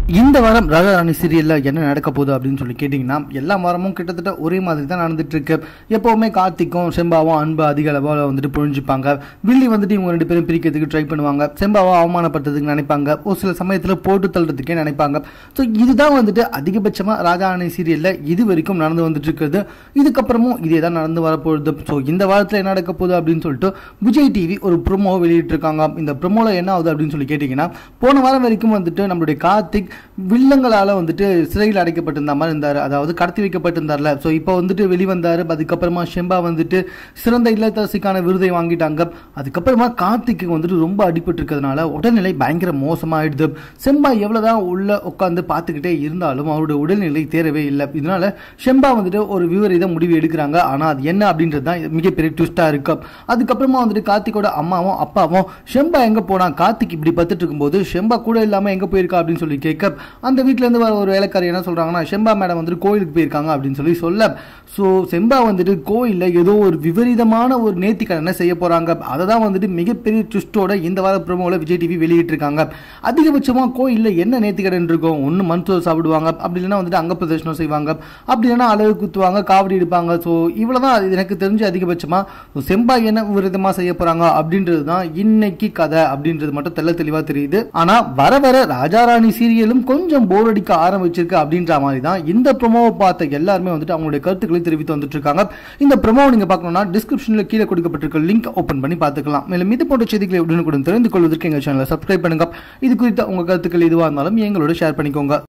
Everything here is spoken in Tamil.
இந்த வாரம் ராஜா ராணி சீரியல்ல என்ன நடக்க போகுது அப்படின்னு சொல்லி கேட்டிங்கன்னா எல்லா வாரமும் கிட்டத்தட்ட ஒரே மாதிரி தான் நடந்துட்டு இருக்கு எப்பவுமே கார்த்திக்கும் செம்பாவும் அன்பு அதிக அளவில் வந்துட்டு புரிஞ்சுப்பாங்க வில்லி வந்துட்டு இவங்க ரெண்டு பேரும் பிரிக்கிறதுக்கு ட்ரை பண்ணுவாங்க செம்பாவை அவமானப்படுத்துறதுக்கு நினைப்பாங்க ஒரு சில சமயத்தில் போட்டு தள்ளுறதுக்கே நினைப்பாங்க ஸோ இதுதான் வந்துட்டு அதிகபட்சமாக ராஜா ராணி சீரியல்ல இது வரைக்கும் நடந்து வந்துட்டு இருக்குது இதுக்கப்புறமும் இதே தான் நடந்து வரப்போகுது ஸோ இந்த வாரத்தில் என்ன நடக்க போகுது அப்படின்னு சொல்லிட்டு விஜய் டிவி ஒரு ப்ரொமோ வெளியிட்டிருக்காங்க இந்த ப்ரொமோவில் என்ன ஆகுது அப்படின்னு சொல்லி கேட்டிங்கன்னா போன வாரம் வரைக்கும் வந்துட்டு நம்மளுடைய கார்த்திக் வில்லங்களால் வந்துட்டு சிறையில் அடைக்கப்பட்டிருந்த மாதிரி இருந்தார் அதாவது கடத்தி வைக்கப்பட்டிருந்தார்ல ஸோ இப்போ வந்துட்டு வெளிவந்தார் அதுக்கப்புறமா ஷெம்பா வந்துட்டு சிறந்த இல்லத்தரசிக்கான விருதை வாங்கிட்டாங்க அதுக்கப்புறமா கார்த்திக்கு வந்துட்டு ரொம்ப அடிபட்டு இருக்கிறதுனால உடல்நிலை பயங்கர மோசமாயிடுது செம்பா எவ்வளோதான் உள்ள உட்காந்து பார்த்துக்கிட்டே இருந்தாலும் அவருடைய உடல்நிலை தேரவே இல்லை இதனால ஷெம்பா வந்துட்டு ஒரு விபரீத முடிவு எடுக்கிறாங்க ஆனால் அது என்ன அப்படின்றது தான் மிகப்பெரிய ட்விஸ்டாக இருக்கு அதுக்கப்புறமா வந்துட்டு கார்த்திகோட அம்மாவும் அப்பாவும் ஷெம்பா எங்கே போனா கார்த்திக் இப்படி பார்த்துட்டு இருக்கும்போது ஷெம்பா கூட இல்லாமல் எங்கே போயிருக்கா அப்படின்னு சொல்லி கேட்க அந்த வீட்டிலேருந்து வர ஒரு வேலைக்காரி என்ன சொல்கிறாங்கன்னா ஷெம்பா மேடம் வந்துட்டு கோயிலுக்கு போயிருக்காங்க அப்படின்னு சொல்லி சொல்ல ஸோ செம்பா வந்துட்டு கோயிலில் ஏதோ ஒரு விபரீதமான ஒரு நேர்த்திக்கடனை செய்ய போகிறாங்க அதை தான் வந்துட்டு மிகப்பெரிய ட்விஸ்டோட இந்த வார ப்ரோமோவில் விஜய் டிவி வெளியிட்டிருக்காங்க அதிகபட்சமாக கோயிலில் என்ன நேர்த்திக்கடன் இருக்கும் ஒன்று மருத்துவம் சாப்பிடுவாங்க அப்படி இல்லைன்னா வந்துட்டு அங்க பிரதர்ஷனம் செய்வாங்க அப்படி இல்லைன்னா அழகு குத்துவாங்க காவடி எடுப்பாங்க ஸோ இவ்வளோ தான் எனக்கு தெரிஞ்சு அதிகபட்சமாக செம்பா என்ன விரதமாக செய்ய போகிறாங்க அப்படின்றது தான் இன்னைக்கு கதை அப்படின்றது மட்டும் தெள்ள தெளிவாக தெரியுது ஆனால் வர வர ராஜாராணி சீரியலும் கொஞ்சம் போர் அடிக்க ஆரம்பிச்சிருக்கு அப்படின்ற மாதிரி தான் இந்த ப்ரொமோவை பார்த்த எல்லாருமே வந்துட்டு அவங்களுடைய கருத்துக்களை தெரிவித்து வந்துட்டு இருக்காங்க இந்த ப்ரொமோவை நீங்கள் பார்க்கணும்னா டிஸ்கிரிப்ஷனில் கீழே கொடுக்கப்பட்டிருக்க லிங்க் ஓப்பன் பண்ணி பார்த்துக்கலாம் மேலும் இது போன்ற செய்திகளை உடனுக்குடன் தெரிந்து கொள்வதற்கு எங்கள் சேனலை சப்ஸ்கிரைப் பண்ணுங்க இது குறித்த உங்கள் கருத்துக்கள் எதுவாக இருந்தாலும் எங்களோட ஷேர் பண்ணிக்கோங்க